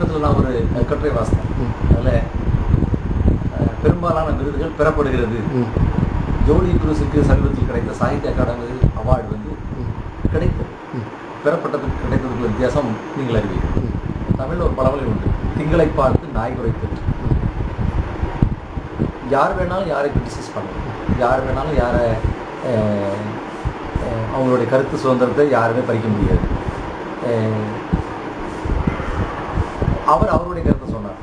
சமீபத்தில் நான் ஒரு கட்டுரை வாசித்தேன் ம். அதில் அஹ், பெரும்பாலான விருதுகள் பெறப்படுகிறது ம் ஜோடி குருஸுக்கு சமீபத்தில் கிடைத்த சாகித்ய அகாடமி அவார்டு வந்து ம் கிடைத்தது ம் பெறப்பட்டதுக்கு கிடைத்ததுக்கு வித்தியாசம் நீங்கள் அறிவீர்கள் ம் தமிழில் ஒரு பழமொழி உண்டு திங்களை பார்த்து நாய் குறைத்தது யார் வேணாலும் யாரை கிரிட்டிசைஸ் பண்ணலாம் யார் வேணாலும் யாரை அஹ், அஹ், அவங்களுடைய கருத்து சுதந்திரத்தை யாருமே பறிக்க முடியாது அஹ், அவர் அவருடைய கருத்தை சொன்னார்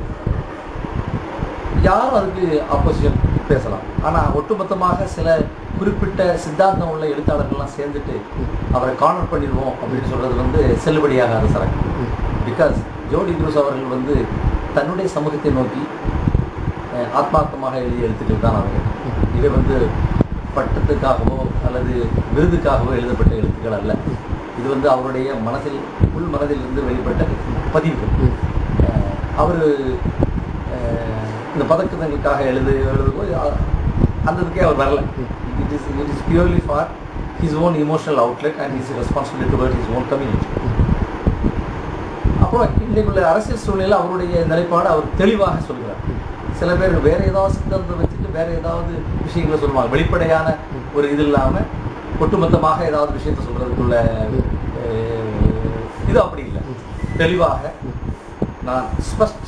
யாரும் அதுக்கு ஆப்போசிஷன் பேசலாம் ஆனால் ஒட்டுமொத்தமாக சில குறிப்பிட்ட சித்தாந்தம் உள்ள எழுத்தாளர்கள்லாம் சேர்ந்துட்டு அவரை கார்னர் பண்ணிடுவோம் அப்படின்னு சொல்றது வந்து செல்லுபடியாகாத சரக்கு ம் பிகாஸ் ஜோடி குரூஸ் அவர்கள் வந்து தன்னுடைய சமூகத்தை நோக்கி அஹ், ஆத்மார்த்தமாக எழுதிய எழுத்துக்கள் தான் அவர்கள் இவை வந்து பட்டத்துக்காகவோ அல்லது விருதுக்காகவோ எழுதப்பட்ட எழுத்துக்கள் அல்ல இது வந்து அவருடைய மனசில் உள் மனதிலிருந்து வெளிப்பட்ட பதிவுகள் ம் அவர் இந்த பதக்கங்களுக்காக எழுது எழுதும்போது அ- அந்த இதுக்கே அவர் வரல it is it is purely for his own emotional outlet and is responsibility toward his own community அப்புறம் இன்றைக்குள்ள அரசியல் சூழ்நிலையில் அவருடைய நிலைப்பாடு அவர் தெளிவாக சொல்கிறார் சில பேர் வேற ஏதாவது சித்தாந்தம் வச்சுட்டு வேற ஏதாவது விஷயங்களை சொல்லுவாங்க வெளிப்படையான ஒரு இது இல்லாமல் ஒட்டுமொத்தமாக ஏதாவது விஷயத்தை சொல்றதுக்குள்ள அஹ், இது அப்படி இல்லை தெளிவாக நான் ஸ்பஷ்ட்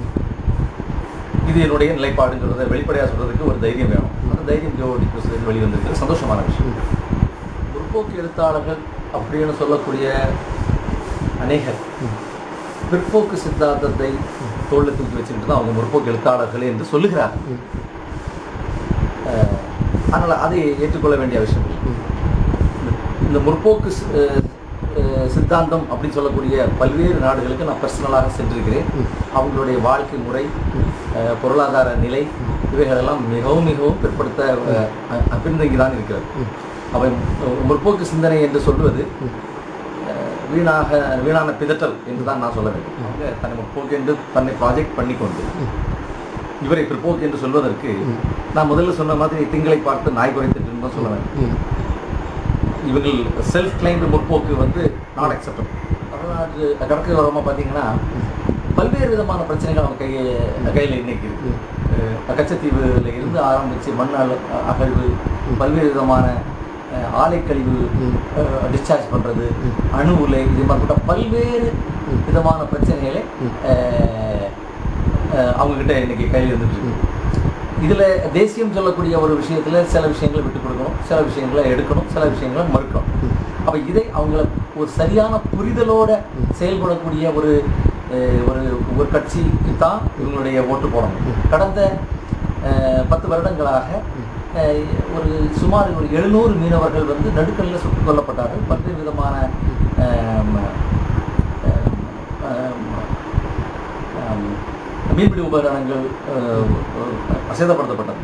இது என்னுடைய நிலைப்பாடுங்கிறத வெளிப்படையாக சொல்றதுக்கு ஒரு தைரியம் வேணும் அந்த தைரியம் ஜோடி கிறிஸ்துவின் வெளிவந்திருக்கிறது சந்தோஷமான விஷயம் முற்போக்கு எழுத்தாளர்கள் அப்படின்னு சொல்லக்கூடிய அநேகர் பிற்போக்கு சித்தாந்தத்தை தோளில் தூக்கி வச்சுக்கிட்டு தான் அவங்க முற்போக்கு எழுத்தாளர்கள் என்று சொல்லுகிறார்கள் ம் அஹ், அதனால அதை ஏற்றுக்கொள்ள வேண்டிய அவசியம் இல்லை ம் இந்த முற்போக்கு சி- அஹ், அஹ், சித்தாந்தம் அப்படின்னு சொல்லக்கூடிய பல்வேறு நாடுகளுக்கு நான் பர்சனலாக சென்றிருக்கிறேன் ம். அவங்களுடைய வாழ்க்கை முறை அஹ், பொருளாதார நிலை இவைகளெல்லாம் மிகவும் மிகவும் பிற்படுத்த அஹ், அஹ், பின்தங்கி தான் இருக்கிறது ம். அவை அஹ், முற்போக்கு சிந்தனை என்று சொல்வது ம். அஹ், வீணாக வீணான பிதற்றல் என்று தான் நான் சொல்ல வேண்டும் அவங்க தன்னை முற்போக்கு என்று தன்னை ப்ராஜெக்ட் பண்ணிக்கொண்டு இவரை பிற்போக்கு என்று சொல்வதற்கு ம். நான் முதல்ல சொன்ன மாதிரி திங்களை பார்த்து நாய் குறைத்துட்டு தான் சொல்ல வேண்டும் ம் இவர்கள் செல்ஃப் கிளைம்டு முற்போக்கு வந்து நாட் அக்செப்டபிள் தமிழ்நாட்டு கடற்கரை ஓரமாக பார்த்தீங்கன்னா பல்வேறு விதமான பிரச்சனைகள் அவங்க கையை கையில் இன்னைக்கு இருக்கு அஹ் கச்சத்தீவுல இருந்து ஆரம்பித்து மண் அழ- அகழ்வு பல்வேறு விதமான அஹ், ஆலைக்கழிவு ம். டிஸ்சார்ஜ் பண்ணுறது ம். அணு உலை இது மாதிரிப்பட்ட பல்வேறு ம். விதமான பிரச்சனைகளை ம். அஹ், அஹ், அவங்கக்கிட்ட இன்னைக்கு கையில் இருந்துட்டு இருக்கு இதில் தேசியம் சொல்லக்கூடிய ஒரு விஷயத்தில் சில விஷயங்களை விட்டு கொடுக்கணும் சில விஷயங்களை எடுக்கணும் சில விஷயங்களை மறுக்கணும் அப்போ இதை அவங்கள ஒரு சரியான புரிதலோட செயல்படக்கூடிய ஒரு அஹ், ஒரு ஒரு கட்சிக்கு தான் இவங்களுடைய ஓட்டு போடணும் கடந்த அஹ், பத்து வருடங்களாக அஹ், ஒரு சுமார் ஒரு எழுநூறு மீனவர்கள் வந்து நடுக்கல்ல சுட்டுக் கொல்லப்பட்டார்கள் பல்வேறு விதமான அஹ், அஹ், அஹ், ஆம், மீன்பிடி உபகரணங்கள் அஹ், அஹ், சேதப்படுத்தப்பட்டது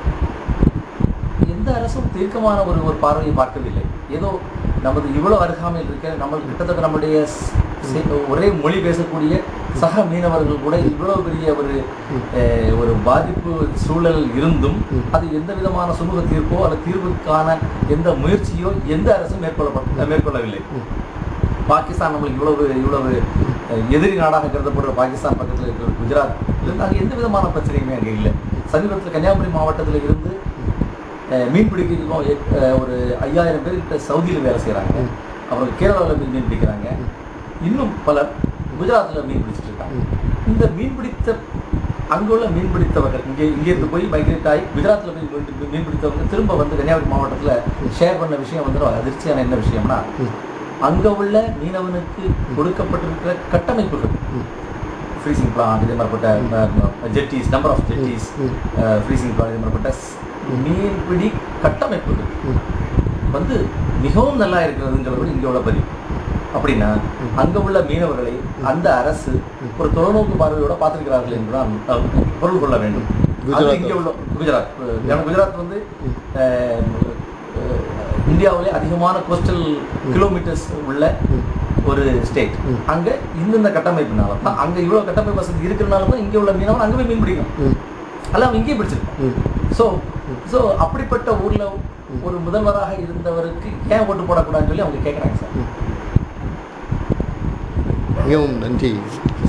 எந்த அரசும் தீர்க்கமான ஒரு ஒரு பார்வையை பார்க்கவில்லை ஏதோ நமது இவ்வளவு அருகாமையில் இருக்க நம்ம கிட்டத்தட்ட நம்முடைய ஸ்- சி- ஒரே மொழி பேசக்கூடிய சக மீனவர்கள் கூட இவ்வளவு பெரிய ஒரு அஹ், ஒரு பாதிப்பு சூழல் இருந்தும் அது எந்த விதமான சுமூக தீர்ப்போ அல்லது தீர்வுக்கான எந்த முயற்சியோ எந்த அரசும் மேற்கொள்ளப்பட்ட மேற்கொள்ளவில்லை பாகிஸ்தான் நம்மளுக்கு இவ்வளவு இவ்வளவு அஹ், எதிரி நாடாக கருதப்படுற பாகிஸ்தான் பக்கத்தில் இருக்கிற குஜராத் இருந்து அங்கே எந்த விதமான பிரச்சனையுமே அங்கே இல்லை சமீபத்தில் கன்னியாகுமரி மாவட்டத்தில் இருந்து அஹ், மீன் பிடிக்கிறதுக்கும் எ- அஹ், ஒரு ஐயாயிரம் பேர் கிட்ட சவுதியில் வேலை செய்கிறாங்க அப்புறம் கேரளாவில் மீன் மீன் பிடிக்கிறாங்க இன்னும் பலர் குஜராத்தில் மீன் பிடிச்சிட்டு இருக்காங்க இந்த மீன் பிடித்த அங்குள்ள மீன் பிடித்தவர்கள் இங்கே இங்கேருந்து போய் மைக்ரேட் ஆகி குஜராத்தில் போய் மீன் மீன் பிடித்தவங்க திரும்ப வந்து கன்னியாகுமரி மாவட்டத்தில் ஷேர் பண்ண விஷயம் வந்து ரொம்ப அதிர்ச்சியான என்ன விஷயம்னா அங்கே உள்ள மீனவனுக்கு கொடுக்கப்பட்டிருக்கிற கட்டமைப்புகள் ஃப்ரீசிங் பிளான் இது மாதிரிப்பட்ட jetties number of jetties freezing plan இது மாதிரிப்பட்ட ஸ்- மீன்பிடி கட்டமைப்புகள் வந்து மிகவும் நல்லா இருக்கிறதுங்கிறது கூட இங்கே உள்ள பதிவு அப்படின்னா அங்கே உள்ள மீனவர்களை அந்த அரசு ஒரு தொலைநோக்கு பார்வையோட பார்த்திருக்கிறார்கள் என்றுதான் அஹ், பொருள் கொள்ள வேண்டும் அது குஜராத். இங்கே உள்ள குஜராத் அஹ், ஏன்னா குஜராத் வந்து அஹ், அஹ், இந்தியாவிலே அதிகமான கோஸ்டல் கிலோமீட்டர்ஸ் உள்ள ஒரு ஸ்டேட் ம். அங்க இந்தந்த கட்டமைப்புனால தான் அங்க இவ்வளவு கட்டமைப்பு வசதி இருக்கிறனால தான் இங்க உள்ள மீனவன் அங்க போய் மீன் பிடிக்கும் அல்ல அவன் இங்கேயே பிடிச்சிருக்கான் ஸோ ஸோ அப்படிப்பட்ட ஊர்ல ஒரு முதல்வராக இருந்தவருக்கு ஏன் ஓட்டு போடக்கூடாதுன்னு சொல்லி அவங்க கேட்குறாங்க சார் மிகவும் நன்றி